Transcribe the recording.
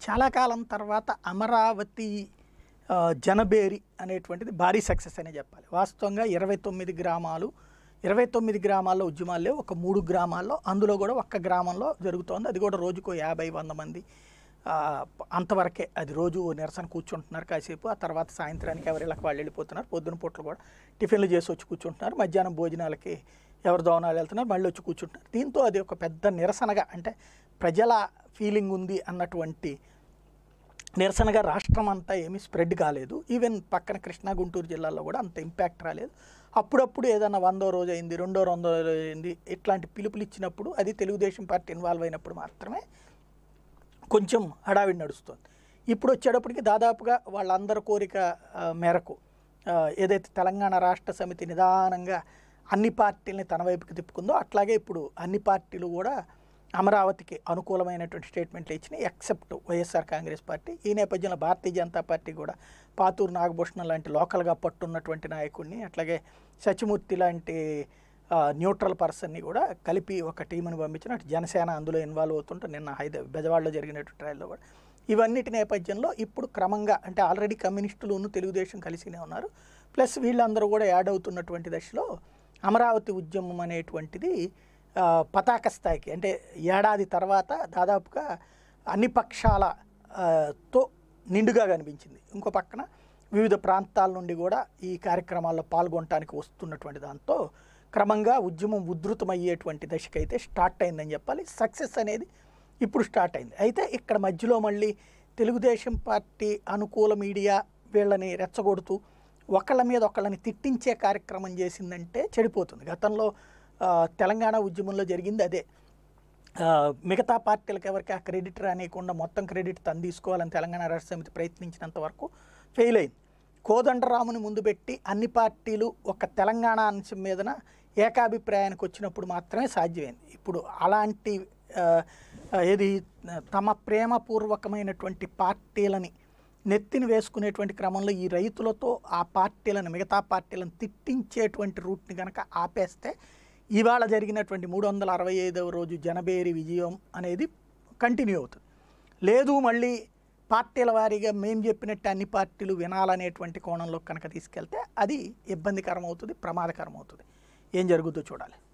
చాలా కాలం తర్వాత అమరావతి ఆ, జనబేరి అనేటువంటిది భారీ సక్సెస్ అనే చెప్పాలి వాస్తవంగా ఇరవై తొమ్మిది గ్రామాలు ఇరవై తొమ్మిది గ్రామాల్లో ఉద్యమాలే ఒక మూడు గ్రామాల్లో అందులో కూడా ఒక్క గ్రామంలో జరుగుతోంది అది కూడా రోజుకో యాభై వంద మంది ఆ, అంతవరకే అది రోజు నిరసన కూర్చుంటున్నారు కాసేపు ఆ తర్వాత సాయంత్రానికి ఎవరిళ్ళకి వాళ్ళు వెళ్ళిపోతున్నారు పొద్దున పూటలు కూడా టిఫిన్లు చేసి వచ్చి కూర్చుంటున్నారు మధ్యాహ్నం భోజనాలకి ఎవరు దోవనాలు వెళ్తున్నారు మళ్ళీ వచ్చి కూర్చుంటున్నారు దీంతో అది ఒక పెద్ద నిరసనగా అంటే ప్రజల ఫీలింగ్ ఉంది అన్నటువంటి నిరసనగా రాష్ట్రం అంతా ఏమీ స్ప్రెడ్ కాలేదు ఈవెన్ పక్కన కృష్ణా గుంటూరు జిల్లాలో కూడా అంత ఇంపాక్ట్ రాలేదు అప్పుడప్పుడు ఏదన్నా వందో రోజు అయింది రెండో రెండో రోజు అయింది ఇట్లాంటి పిలుపులు ఇచ్చినప్పుడు అది తెలుగుదేశం పార్టీ ఇన్వాల్వ్ అయినప్పుడు మాత్రమే కొంచెం హడావిడి నడుస్తుంది ఇప్పుడు వచ్చేటప్పటికి దాదాపుగా వాళ్ళందరి కోరిక ఆ, మేరకు ఆ, ఏదైతే తెలంగాణ రాష్ట్ర సమితి నిదానంగా అన్ని పార్టీలని తన వైపుకి తిప్పుకుందో అట్లాగే ఇప్పుడు అన్ని పార్టీలు కూడా అమరావతికి అనుకూలమైనటువంటి స్టేట్మెంట్లు ఇచ్చినాయి ఎక్సెప్ట్ వైఎస్ఆర్ కాంగ్రెస్ పార్టీ ఈ నేపథ్యంలో భారతీయ జనతా పార్టీ కూడా పాతూరు నాగభూషణం లాంటి లోకల్గా పట్టున్నటువంటి నాయకుడిని అట్లాగే సచిమూర్తి లాంటి ఆ, న్యూట్రల్ పర్సన్ని కూడా కలిపి ఒక టీంని పంపించిన అటు జనసేన అందులో ఇన్వాల్వ్ అవుతుంటే నిన్న హైదరాబాద్ బెజవాడలో జరిగినటువంటి ట్రయల్లో కూడా ఇవన్నిటి నేపథ్యంలో ఇప్పుడు క్రమంగా అంటే ఆల్రెడీ కమ్యూనిస్టులు తెలుగుదేశం కలిసినే ఉన్నారు ప్లస్ వీళ్ళందరూ కూడా యాడ్ అవుతున్నటువంటి దశలో అమరావతి ఉద్యమం అనేటువంటిది ఆ, పతాక స్థాయికి అంటే ఏడాది తర్వాత దాదాపుగా అన్ని పక్షాల ఆ, తో నిండుగా కనిపించింది ఇంకో పక్కన వివిధ ప్రాంతాల నుండి కూడా ఈ కార్యక్రమాల్లో పాల్గొనడానికి వస్తున్నటువంటి దాంతో క్రమంగా ఉద్యమం ఉధృతమయ్యేటువంటి దశకైతే స్టార్ట్ అయిందని చెప్పాలి సక్సెస్ అనేది ఇప్పుడు స్టార్ట్ అయింది అయితే ఇక్కడ మధ్యలో మళ్ళీ తెలుగుదేశం పార్టీ అనుకూల మీడియా వీళ్ళని రెచ్చగొడుతూ ఒకళ్ళ మీద ఒకళ్ళని తిట్టించే కార్యక్రమం చేసిందంటే చెడిపోతుంది గతంలో ఆ, తెలంగాణ ఉద్యమంలో జరిగింది అదే ఆ, మిగతా పార్టీలకు ఎవరికి ఆ క్రెడిట్ రానియకుండా మొత్తం క్రెడిట్ తను తీసుకోవాలని తెలంగాణ రాష్ట్ర సమితి ప్రయత్నించినంత వరకు ఫెయిల్ అయింది కోదండరాముని ముందు పెట్టి అన్ని పార్టీలు ఒక తెలంగాణ అంశం మీదన ఏకాభిప్రాయానికి వచ్చినప్పుడు మాత్రమే సాధ్యమైంది ఇప్పుడు అలాంటి ఆ, ఆ, ఏది తమ ప్రేమపూర్వకమైనటువంటి పార్టీలని నెత్తిని వేసుకునేటువంటి క్రమంలో ఈ రైతులతో ఆ పార్టీలను మిగతా పార్టీలను తిట్టించేటువంటి రూట్ని కనుక ఆపేస్తే ఇవాళ జరిగినటువంటి మూడు వందల అరవై ఐదవ రోజు జనబేరి విజయం అనేది కంటిన్యూ అవుతుంది లేదు మళ్ళీ పార్టీల వారీగా మేము చెప్పినట్టు అన్ని పార్టీలు వినాలనేటువంటి కోణంలో కనుక తీసుకెళ్తే అది ఇబ్బందికరం అవుతుంది ప్రమాదకరం అవుతుంది ఏం జరుగుతుందో చూడాలి